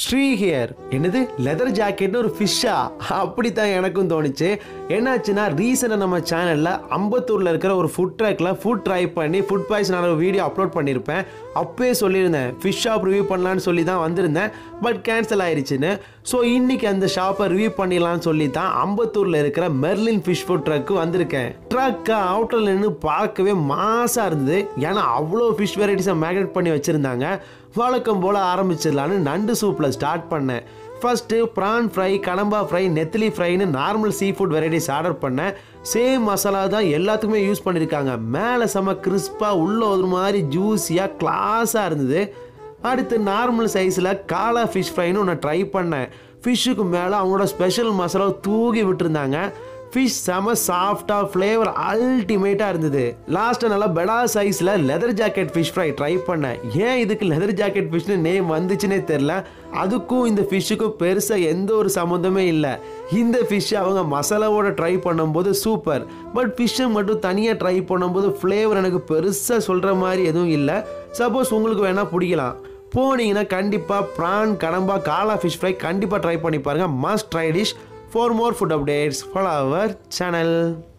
Sri here என்னது leather ஜாக்கெட்னு ஒரு ஃபிஷ்ஷா அப்படித்தான் எனக்கும் தோணுச்சு என்னாச்சுன்னா ரீசெண்டாக நம்ம சேனலில் அம்பத்தூரில் இருக்கிற ஒரு ஃபுட் ட்ராக்கில் ஃபுட் ட்ரை பண்ணி ஃபுட் பாய்சனான ஒரு வீடியோ அப்லோட் பண்ணியிருப்பேன் அப்பயே சொல்லியிருந்தேன் ஃபிஷ் ஷாப் ரிவ்யூ பண்ணலான்னு சொல்லி தான் வந்திருந்தேன் பட் கேன்சல் ஆயிடுச்சுன்னு ஸோ இன்னைக்கு அந்த ஷாப்பை ரிவ்யூ பண்ணிடலாம்னு சொல்லி தான் அம்பத்தூரில் இருக்கிற மெர்லின் ஃபிஷ் ஃபுட் ட்ரக்கு வந்திருக்கேன் ட்ரக்கை அவுட்டரில் நின்று பார்க்கவே மாசாக இருந்தது ஏன்னா அவ்வளோ ஃபிஷ் வெரைட்டிஸை மேக்னேட் பண்ணி வச்சுருந்தாங்க வழக்கம் போல் ஆரம்பிச்சிடலான்னு நண்டு சூப்பில் ஸ்டார்ட் பண்ணேன் ஃபஸ்ட்டு ப்ரான் ஃப்ரை கடம்பா ஃப்ரை நெத்திலி ஃப்ரைன்னு normal sea food varieties order பண்ணேன் சேம் மசாலா தான் எல்லாத்துக்குமே யூஸ் பண்ணியிருக்காங்க மேலே செம கிறிஸ்பாக உள்ள ஒரு மாதிரி ஜூஸியாக கிளாஸாக இருந்தது அடுத்து நார்மல் சைஸில் காலா ஃபிஷ் ஃப்ரைன்னு ஒன்று ட்ரை பண்ணேன் ஃபிஷ்ஷுக்கு மேலே அவங்களோட ஸ்பெஷல் மசாலா தூக்கி விட்டுருந்தாங்க ஃபிஷ் செம சாஃப்டாக ஃப்ளேவர் அல்டிமேட்டாக இருந்தது லாஸ்ட்டாக நல்லா பெடா சைஸில் leather jacket fish fry try பண்ணேன் ஏன் இதுக்கு லெதர் ஜாக்கெட் ஃபிஷ்னு நேம் வந்துச்சுன்னே தெரில அதுக்கும் இந்த ஃபிஷ்ஷுக்கும் பெருசாக எந்த ஒரு சம்மந்தமே இல்லை இந்த ஃபிஷ் அவங்க மசாலாவோட ட்ரை பண்ணும்போது சூப்பர் பட் ஃபிஷ்ஷை மட்டும் தனியாக ட்ரை பண்ணும்போது ஃப்ளேவர் எனக்கு பெருசாக சொல்கிற மாதிரி எதுவும் இல்லை சப்போஸ் உங்களுக்கு வேணால் பிடிக்கலாம் போனீங்கன்னா கண்டிப்பாக ப்ரான் கடம்பா காலா ஃபிஷ் ஃப்ரை கண்டிப்பாக ட்ரை பண்ணி பாருங்கள் must try dish For more food updates, follow our channel.